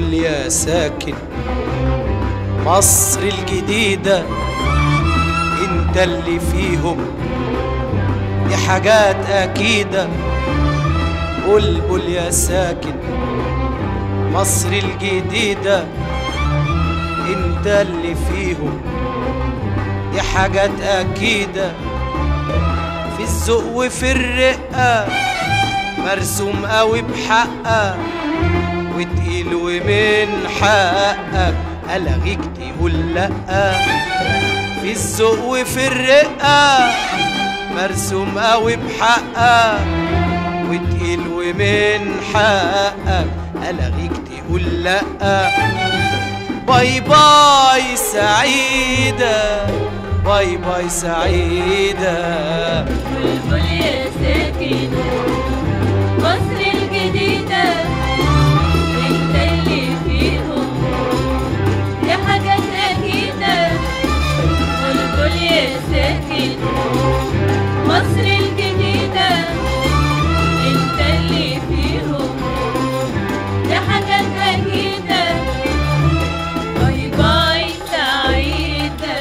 بلبل يا ساكن مصر الجديدة انت اللي فيهم دي حاجات أكيدة بلبل يا ساكن مصر الجديدة انت اللي فيهم دي حاجات أكيدة في الذوق وفي الرقة مرسوم قوي بحقك وتقيل ومن حقك ألغيك تقول لأ في الذوق وفي الرقة مرسوم قوي بحقك وتقيل ومن حقك ألغيك تقول لأ باي باي سعيدة باي باي سعيدة بلبل يا ساكن مصر الجديدة انت اللي فيهم دي حاجات أكيدة بلبل يا ساكن مصر الجديدة انت اللي فيهم دي حاجات أكيدة باي باي سعيدة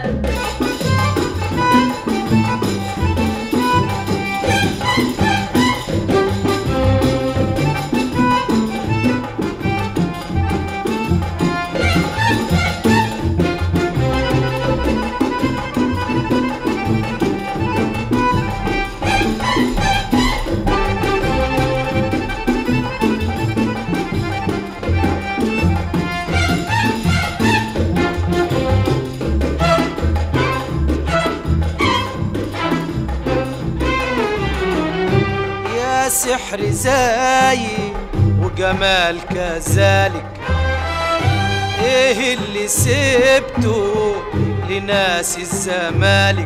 يا سحر زايد وجمال كذلك ايه اللي سبته لناس الزمالك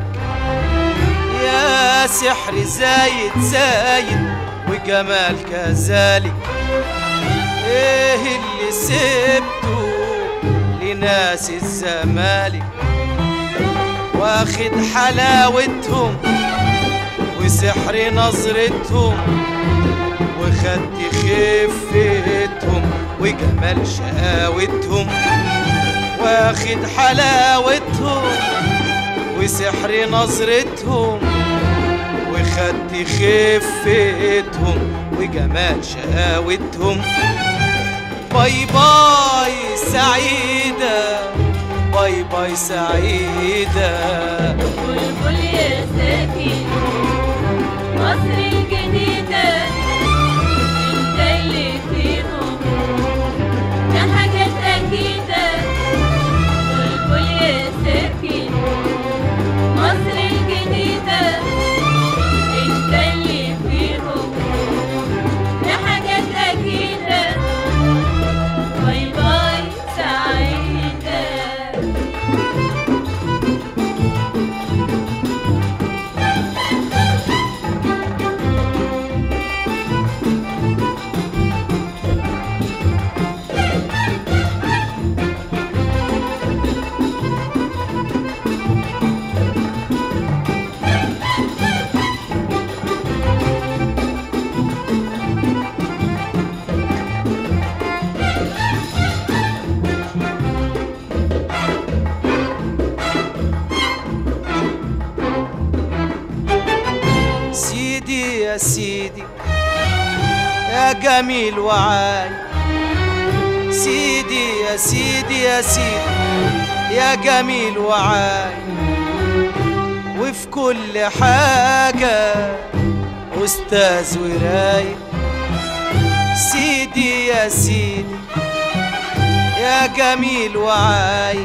يا سحر زايد زايد وجمال كذلك ايه اللي سبته لناس الزمالك واخد حلاوتهم وسحر نظرتهم وخدت خفتهم وجمال شقاوتهم واخد حلاوتهم وسحر نظرتهم وخدت خفتهم وجمال شقاوتهم باي باي سعيدة باي باي سعيدة بلبل يا ساكن مصر الجديدة انت اللي فيهم ده حاجات أكيدة بلبل يا ساكن مصر الجديدة انت اللي فيهم ده حاجات أكيدة باي باي سعيدة سيدي يا سيدي يا جميل وعاي سيدي يا سيدي يا سيدي يا جميل وعاي وفي كل حاجة أستاذ وراي سيدي يا سيدي يا جميل وعاي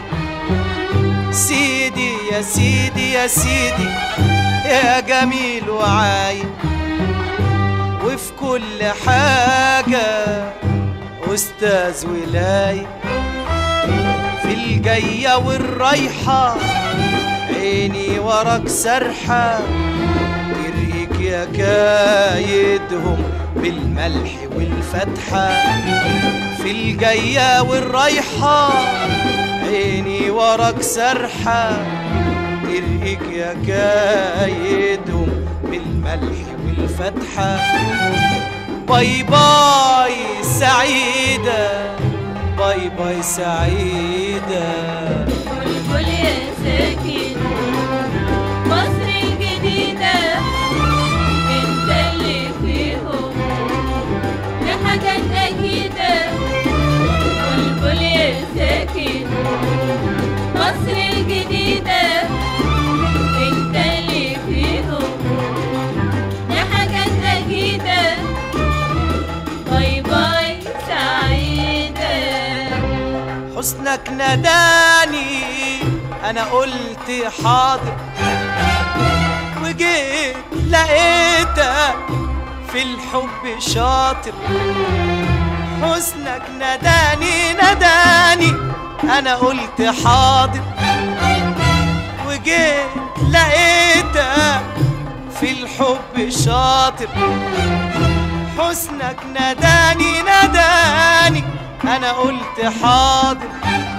سيدي يا سيدي يا سيدي يا جميل وعاي وفي كل حاجة أستاذ ولاي في الجاية والرايحة عيني وراك سرحة يريك يا كايدهم بالملح والفتحة في الجاية والرايحة عيني وراك سرحة ترقيك يا كايدهم بالملح والفتحة باي باي سعيدة باي باي سعيدة بلبل يا ساكن مصر الجديدة انت اللي فيهم في حاجات أكيدة بلبل يا ساكن مصر الجديدة انت اللي فيهم في حاجات أكيدة باي باي سعيدة حسنك ناداني انا قلت حاضر وجيت لقيتك في الحب شاطر حسنك ناداني ناداني انا قلت حاضر وجيت لقيتك في الحب شاطر حسنك ناداني ناداني انا قلت حاضر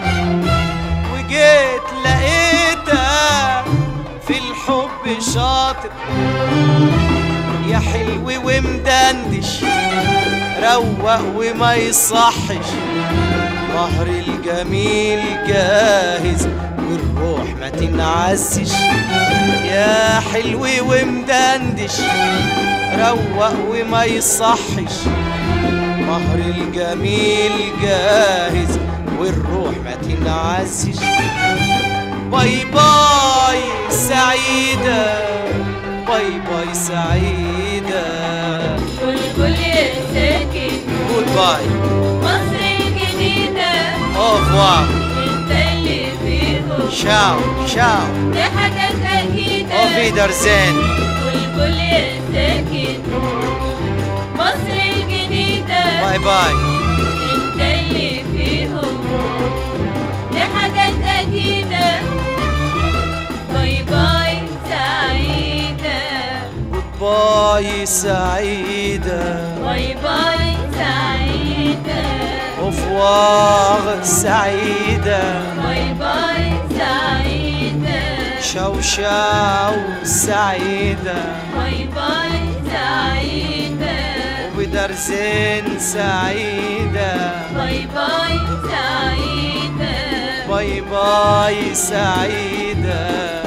وجيت لقيتك في الحب شاطر يا حلو ومدندش روق وما يصحش مهر الجميل جاهز والروح ما تنعسش يا حلو ومدندش روق وما يصحش مهر الجميل جاهز والروح ما تنعسش باي باي سعيدة باي باي سعيدة بلبل يا ساكن جود باي مصر الجديدة اوفوار انت اللي فيهم شاو شاو دي حاجات أكيدة اوفيدرزين بلبل يا ساكن مصر الجديدة باي باي انت اللي فيهم دي حاجات أكيدة باي باي سعيدة جود باي سعيدة باي باي سعيدة اوفوار سعيدة باي باي سعيدة شاو شاو سعيدة باي باي سعيدة وبدرزين سعيدة باي باي سعيدة باي باي سعيدة